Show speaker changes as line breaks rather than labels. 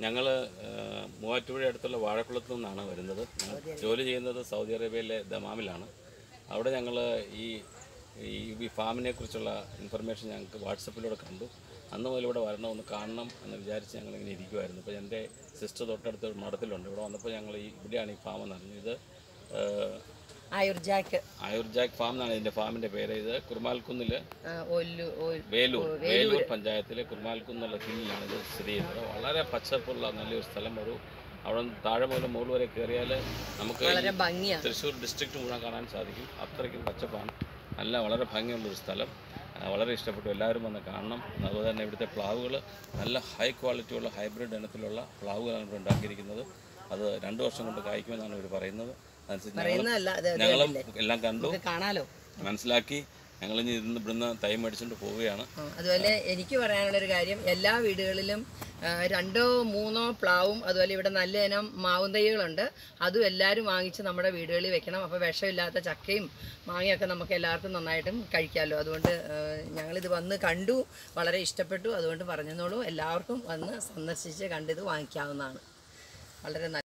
ഞങ്ങൾ മൂവാറ്റുപുഴ അടുത്തുള്ള വാഴക്കുളത്ത് നിന്നാണ് വരുന്നത് ഞങ്ങൾ ജോലി ചെയ്യുന്നത് സൗദി അറേബ്യയിലെ ദമാമിലാണ് അവിടെ ഞങ്ങൾ ഈ ഈ ഈ ഫാമിനെ കുറിച്ചുള്ള ഇൻഫർമേഷൻ ഞങ്ങൾക്ക് വാട്സപ്പിലൂടെ കണ്ടു അന്ന് മുതൽ ഇവിടെ വരണം ഒന്ന് കാണണം എന്ന് വിചാരിച്ച് ഞങ്ങൾ ഇങ്ങനെ ഇരിക്കുമായിരുന്നു ഇപ്പോൾ എൻ്റെ സിസ്റ്റർ തൊട്ടടുത്ത് ഒരു മഠത്തിലുണ്ട് ഇവിടെ വന്നപ്പോൾ ഞങ്ങൾ ഈ ഇവിടെയാണ് ഈ ഫാം എന്ന് അറിഞ്ഞത് ഇത് ഏഹ്,
ആയുർജാക്ക്
ആയുർജാക്ക് ഫാം എന്നാണ് ഇതിൻ്റെ ഫാമിൻ്റെ പേര് ഇത് കുറുമാൽക്കുന്നിൽ
ആ, ഒല്ലു ഒ-
വേലൂർ വേലൂർ പഞ്ചായത്തിലെ കുറുമാൽക്കുന്നുള്ള ഹില്ലിലാണ് ഇത് സ്ഥിതി ചെയ്യുന്നത് വളരെ പച്ചപ്പുള്ള നല്ലൊരു സ്ഥലം ഒരു അവിടെ നിന്ന് താഴെ മുതൽ മുകളിൽ വരെ കയറിയാൽ നമുക്ക് ഈ
വളരെ ഭംഗിയാണ്
തൃശ്ശൂർ ഡിസ്ട്രിക്റ്റ് മുഴുവൻ കാണാൻ സാധിക്കും അത്രയ്ക്കും പച്ചപ്പാണ് നല്ല വളരെ ഭംഗിയുള്ളൊരു സ്ഥലം ആ, വളരെ ഇഷ്ടപ്പെട്ടു എല്ലാവരും വന്ന് കാണണം അതുപോലെ തന്നെ ഇവിടുത്തെ പ്ലാവുകൾ നല്ല ഹൈ ക്വാളിറ്റിയുള്ള ഹൈബ്രിഡ് ഇനത്തിലുള്ള പ്ലാവുകളാണ് ഇവിടെ ഉണ്ടാക്കിയിരിക്കുന്നത് അത് രണ്ട് വർഷം കൊണ്ട് കായ്ക്കുമെന്നാണ് ഇവർ പറയുന്നത് അതനുസരിച്ച് ഞങ്ങൾ
പറയുന്നതല്ല അത് അത്
ഞങ്ങളും എല്ലാം കണ്ടു
നമുക്ക് കാണാലോ
മനസ്സിലാക്കി ഞങ്ങൾ ഇനി ഇരുന്ന് ഇവിടുന്ന് തൈ മേടിച്ചുകൊണ്ട് പോവുകയാണ്
ആ, അതുപോലെ എനിക്ക് പറയാനുള്ളൊരു കാര്യം എല്ലാ വീടുകളിലും ആ, രണ്ടോ മൂന്നോ പ്ലാവും അതുപോലെ ഇവിടെ നല്ല ഇനം മാവും തൈകളുണ്ട് അതും എല്ലാവരും വാങ്ങിച്ച് നമ്മുടെ വീടുകളിൽ വെക്കണം അപ്പോൾ വിഷമില്ലാത്ത ചക്കയും മാങ്ങയൊക്കെ നമുക്ക് എല്ലാവർക്കും നന്നായിട്ടും കഴിക്കാമല്ലോ അതുകൊണ്ട് ആ, ഞങ്ങളിത് വന്ന് കണ്ടു വളരെ ഇഷ്ടപ്പെട്ടു അതുകൊണ്ട് പറഞ്ഞെന്നോളൂ എല്ലാവർക്കും വന്ന് സന്ദർശിച്ച് കണ്ടിത് വാങ്ങിക്കാവുന്നതാണ് വളരെ നല്ല